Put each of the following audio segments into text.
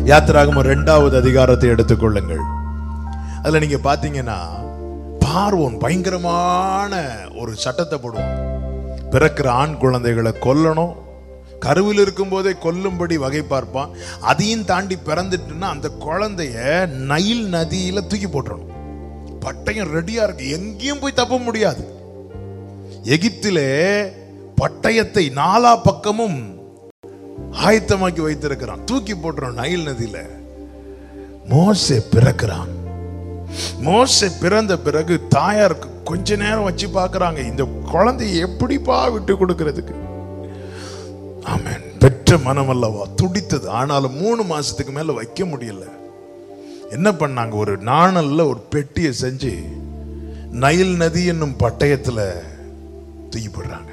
யாத்திராகமம் ரெண்டாவது அதிகாரத்தை எடுத்துக்கொள்ளுங்கள் அதுல நீங்க பாத்தீங்கன்னா பார்வோன் பயங்கரமான ஒரு சட்டத்தை போடுவான் பிறக்கிற ஆண் குழந்தைகளை கொல்லணும் கருவில் இருக்கும்போதே கொல்லும்படி வகை பார்ப்பான் அதையும் தாண்டி பிறந்துட்டுன்னா அந்த குழந்தைய நைல் நதியில தூக்கி போட்டுறணும் பட்டயம் ரெடியா இருக்கு எங்கேயும் போய் தப்ப முடியாது எகிப்திலே பட்டயத்தை நாலா பக்கமும் ஆயத்தமாக்கி வைத்திருக்கிறான் தூக்கி போட்டுறான் நைல் நதியில மோசே பிறக்கிறான் மோசே பிறந்த பிறகு தாயாருக்கு கொஞ்ச நேரம் வச்சு பார்க்கறாங்க இந்த குழந்தையை எப்படிப்பா விட்டு கொடுக்கிறதுக்கு ஆமென் பெற்ற மனம் அல்லவா துடித்தது ஆனாலும் மூணு மாசத்துக்கு மேல வைக்க முடியல என்ன பண்ணாங்க ஒரு நாணல்ல ஒரு பெட்டியை செஞ்சு நைல் நதி என்னும் பட்டயத்துல தூக்கி போடுறாங்க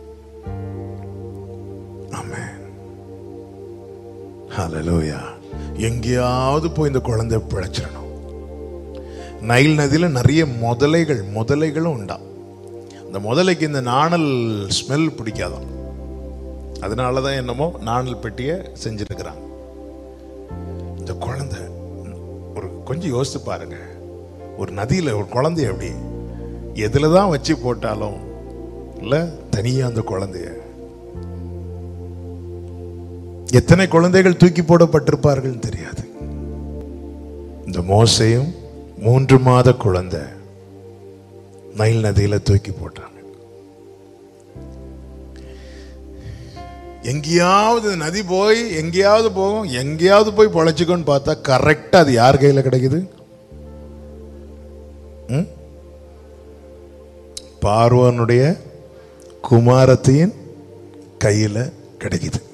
ஆமென் ஹalleluya எங்கேயாவது போய் இந்த குழந்தை பிழைச்சிடணும் நைல் நதியில நிறைய முதலைகள் முதலைகளும் உண்டா அந்த முதலைக்கு இந்த நாணல் ஸ்மெல் பிடிக்காதாம் அதனால தான் என்னமோ நாணல் பெட்டியை செஞ்சிருக்கிறாங்க இந்த குழந்தை ஒரு கொஞ்சம் யோசித்து பாருங்க ஒரு நதியில் ஒரு குழந்தைய எப்படி எதில் தான் வச்சு போட்டாலும் இல்லை தனியாக அந்த குழந்தைய எத்தனை குழந்தைகள் தூக்கி போடப்பட்டிருப்பார்கள் தெரியாது இந்த மோசையும் மூன்று மாத குழந்தை நைல் நதியில தூக்கி போட்டாங்க எங்கேயாவது இந்த நதி போய் எங்கேயாவது போகும் எங்கேயாவது போய் பொழைச்சிக்கோன்னு பார்த்தா கரெக்டா அது யார் கையில கிடைக்குது ம்? பார்வனுடைய குமாரத்தின் கையில கிடைக்குது